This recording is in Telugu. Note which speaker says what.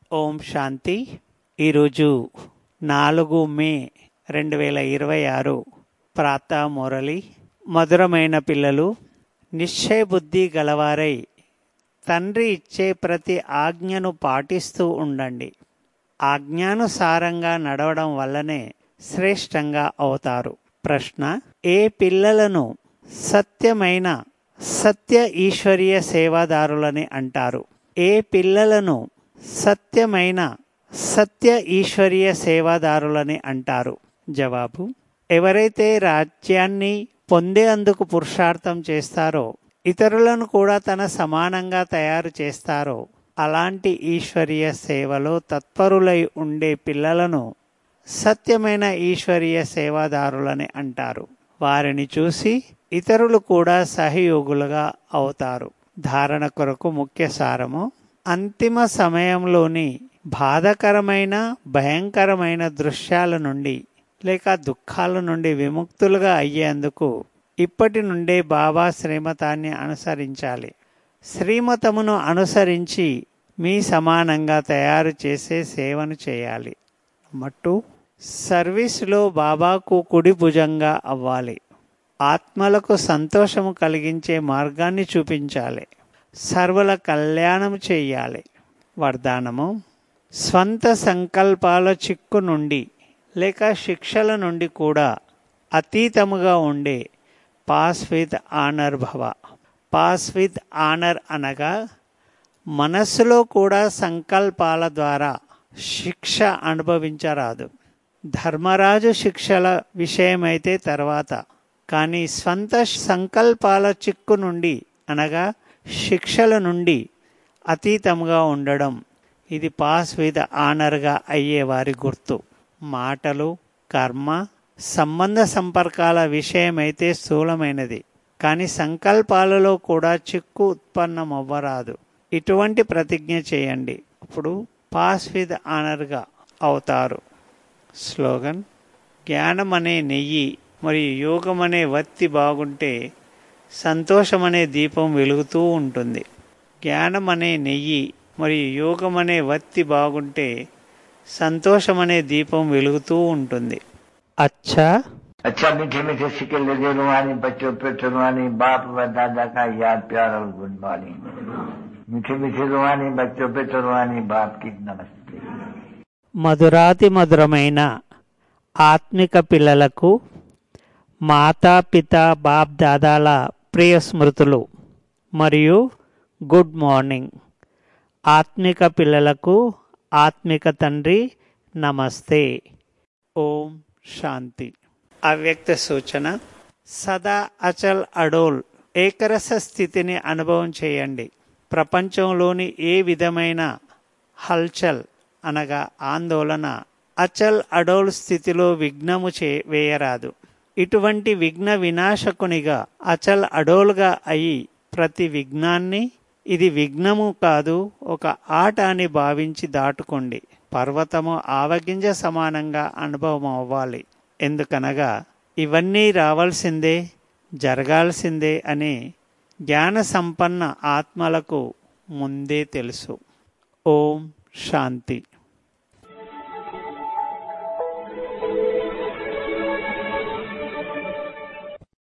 Speaker 1: ఓం శాంతి ఈరోజు నాలుగు మే రెండు వేల ఇరవై ఆరు ప్రాతా మురళి మధురమైన పిల్లలు నిశ్చయ బుద్ధి గలవారై తండ్రి ఇచ్చే ప్రతి ఆజ్ఞను పాటిస్తూ ఉండండి ఆజ్ఞానుసారంగా నడవడం వల్లనే శ్రేష్టంగా అవుతారు ప్రశ్న ఏ పిల్లలను సత్యమైన సత్య ఈశ్వరీయ సేవాదారులని అంటారు ఏ పిల్లలను సత్యమైన సత్య ఈశ్వరీయ సేవాదారులని అంటారు జవాబు ఎవరైతే రాజ్యాన్ని పొందేందుకు పురుషార్థం చేస్తారో ఇతరులను కూడా తన సమానంగా తయారు చేస్తారో అలాంటి ఈశ్వరీయ సేవలో తత్పరులై ఉండే పిల్లలను సత్యమైన ఈశ్వరీయ సేవాదారులని అంటారు వారిని చూసి ఇతరులు కూడా సహయోగులుగా అవుతారు ధారణ కొరకు ముఖ్య సారము అంతిమ సమయంలోని బాధకరమైన భయంకరమైన దృశ్యాల నుండి లేక దుఃఖాల నుండి విముక్తులుగా అయ్యేందుకు ఇప్పటి నుండే బాబా శ్రీమతాన్ని అనుసరించాలి శ్రీమతమును అనుసరించి మీ సమానంగా తయారు చేసే సేవను చేయాలి మట్టు సర్వీస్లో బాబాకు కుడి భుజంగా అవ్వాలి ఆత్మలకు సంతోషము కలిగించే మార్గాన్ని చూపించాలి సర్వుల కళ్యాణం చేయాలి వరదానము స్వంత సంకల్పాల చిక్కు నుండి లేక శిక్షల నుండి కూడా అతీతముగా ఉండే పాస్ విత్ ఆనర్ భవ పాస్ విత్ ఆనర్ అనగా మనస్సులో కూడా సంకల్పాల ద్వారా శిక్ష అనుభవించరాదు ధర్మరాజు శిక్షల విషయమైతే తర్వాత కానీ స్వంత సంకల్పాల చిక్కు నుండి అనగా శిక్షల నుండి అతీతంగా ఉండడం ఇది పాస్ విత్ ఆనర్గా అయ్యేవారి గుర్తు మాటలు కర్మ సంబంధ సంపర్కాల విషయమైతే స్థూలమైనది కానీ సంకల్పాలలో కూడా చిక్కు ఉత్పన్నమవ్వరాదు ఇటువంటి ప్రతిజ్ఞ చేయండి అప్పుడు పాస్ విత్ ఆనర్గా అవుతారు స్లోగన్ జ్ఞానం అనే నెయ్యి మరియు యోగం అనే వత్తి బాగుంటే సంతోషం అనే దీపం వెలుగుతూ ఉంటుంది జ్ఞానం అనే నెయ్యి మరియు యోగం అనే వత్తి బాగుంటే సంతోషం అనే దీపం వెలుగుతూ ఉంటుంది అచ్చా
Speaker 2: अच्छा मीठे मीठे सिक्के लगे रुहानी बच्चों पे रुहानी बाप व दादा का याद प्यार और गुड मॉर्निंग मीठे मीठे रुहानी बच्चों पे रुहानी बाप की नमस्ते
Speaker 1: మధురాతి మధురమైన ఆత్మిక పిల్లలకు మాతా పిత బాప్ దాదాల ప్రియ స్మృతులు మరియు గుడ్ మార్నింగ్ ఆత్మిక పిల్లలకు ఆత్మిక తండ్రి నమస్తే ఓం శాంతి అవ్యక్త సూచన సదా అచల్ అడోల్ ఏకరస స్థితిని అనుభవం చేయండి ప్రపంచంలోని ఏ విధమైన హల్చల్ అనగా ఆందోళన అచల్ అడోల్ స్థితిలో విఘ్నము చే వేయరాదు ఇటువంటి విఘ్న వినాశకునిగా అచల్ అడోల్గా అయి ప్రతి విఘ్నాన్ని ఇది విఘ్నము కాదు ఒక ఆట అని భావించి దాటుకోండి పర్వతము ఆవగింజ సమానంగా అనుభవం అవ్వాలి ఎందుకనగా ఇవన్నీ రావాల్సిందే జరగాల్సిందే అని జ్ఞాన సంపన్న ఆత్మలకు ముందే తెలుసు ఓం శాంతి